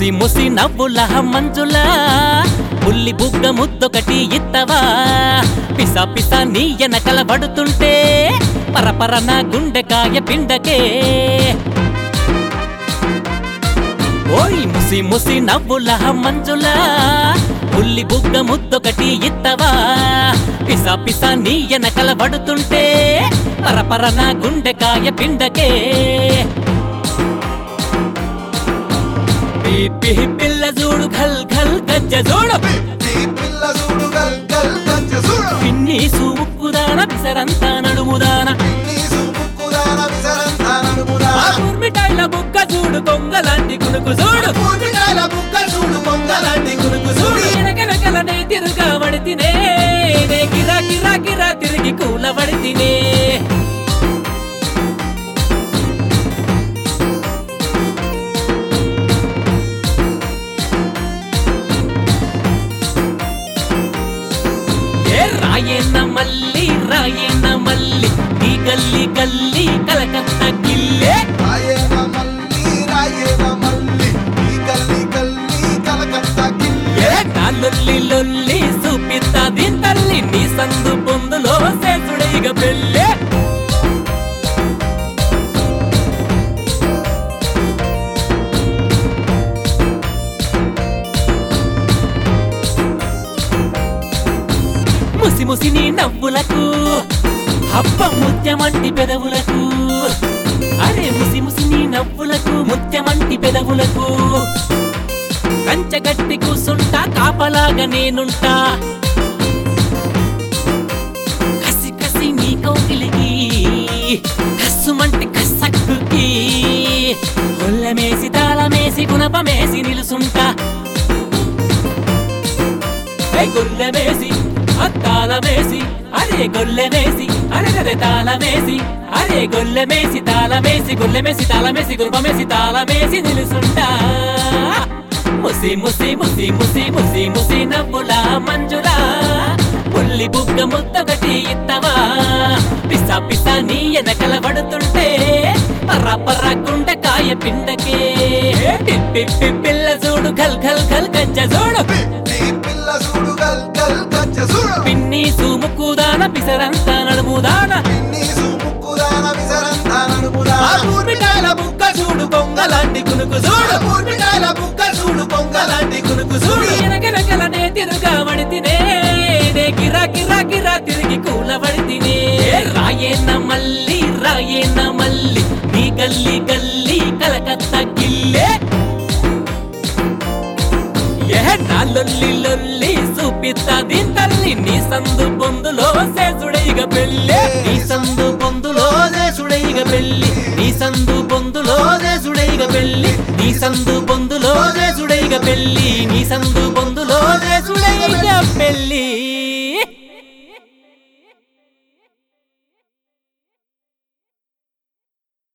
ముసి ముసి నవ్వుల మంజుల ఉల్లి బుగ్గ ముద్దొకటి ఇత్తవా పిస పిస నీ ఎనకల పడుతుంటే పరపర నా గుండెకాయ పిండకే ఓయ్ ముసి ముసి నవ్వుల మంజుల ఉల్లి బుగ్గ ముద్దొకటి ఇత్తవా పిస పిస నీ ఎనకల పడుతుంటే పరపర నా గుండెకాయ పిండకే పీ పీ పిల్ల చూడు ఘల్ ఘల్ గజ్జ చూడు ఈ పిల్ల చూడు గల్ గల్ గజ్జ చూడు పిన్ని సూముక్కుదాన పిసరంతా నడుముదాన నీ సుముక్కుదాన విసరంతా నడుముదాన ఆ ఊర్మిటాయిల బుక్క చూడు కొంగలాంటి కునుకు చూడు పూర్తికాయల బుక్క చూడు పొంగలాంటి గురుకు చూడు వెనకనకలనే తిరుగా వడితినే నే గిరా గిరా గిరా తిరిగి కూల వడితినే ఏ రాయన్న మల్లి రాయన్న మల్లి ఈ గల్లి గల్లి కలకత్తా గిల్లే రాయేన మల్లి రాయేన మల్లి ఈ గల్లి గల్లి కలకత్తా గిల్లి ఏ నా లొల్లి లొల్లి చూపిస్తా దీని తల్లి నీ సందు పొందులో సేసుడైగ పెళ్ళే ముసి ముసి నీ నవ్వులకు హబ్బ ముత్యమంటి పెదవులకు అరే ముసి ముసి నీ నవ్వులకు ముత్యమంటి పెదవులకు కంచగట్టి కూసుంటా కాపలాగా నేనుంటా కసి కసి నీ కౌగిలికి కస్సుమంటి కసక్కుకి గొల్లమేసి తాళమేసి గుణపమేసి నిలుసుంటా ఏ గొల్లమేసి అత్తాళమేసి అరే గొల్లమేసి అరే తాళమేసి అరే గొల్లమేసి తాళమేసి గొల్లమేసి తాళమేసి గురుపమేసి తాళమేసి నిలుసుంటా ముసి ముసి ముసి ముసి ముసి ముసి నవ్వుల మంజులా పుల్లి బుగ్గ ముద్దొకటి ఇత్తవా పిస పిస నీ ఎనకల పడుతుంటే పర్ర పర్ర గుండెకాయ పిండకే పిప్పి పిల్ల చూడు ఘల్ ఘల్ ఘల్ గజ్జ చూడు ఈ పిల్ల చూడు గల్ గల్ గజ్జ చూడు పిన్ని సూముక్కుదాన పిసరంతా నడుముదాన నీ సుముక్కుదాన విసరంతా నడుముదాన ఆ పూర్మికాయల బుక్క చూడు కొంగలాంటి కునుకు చూడు పూర్తికాయల బుక్క చూడు పొంగలాంటి గురుకు చూడు వెనకనకలనే తిరుగా వడితినే నే గిరా గిరా గిరా తిరిగి కూల వడితినే రాయేన మల్లి రాయేన మల్లి నీ గల్లి గల్లి కలకత్తా గిల్లే ఏ నా లొల్లి లొల్లి చూపిస్తా దీని తల్లి నీ సందు పొందులో సేసుడైగ పెళ్ళే నీ సందు పొందులో దేశుడైగ పెళ్ళి నీ సందు పొందులో దేశుడైగ పెళ్ళి నీ సందు పొందులో దేశుడైగ పెళ్ళి నీ సందు పొందులో దేశుడైగ పెళ్ళి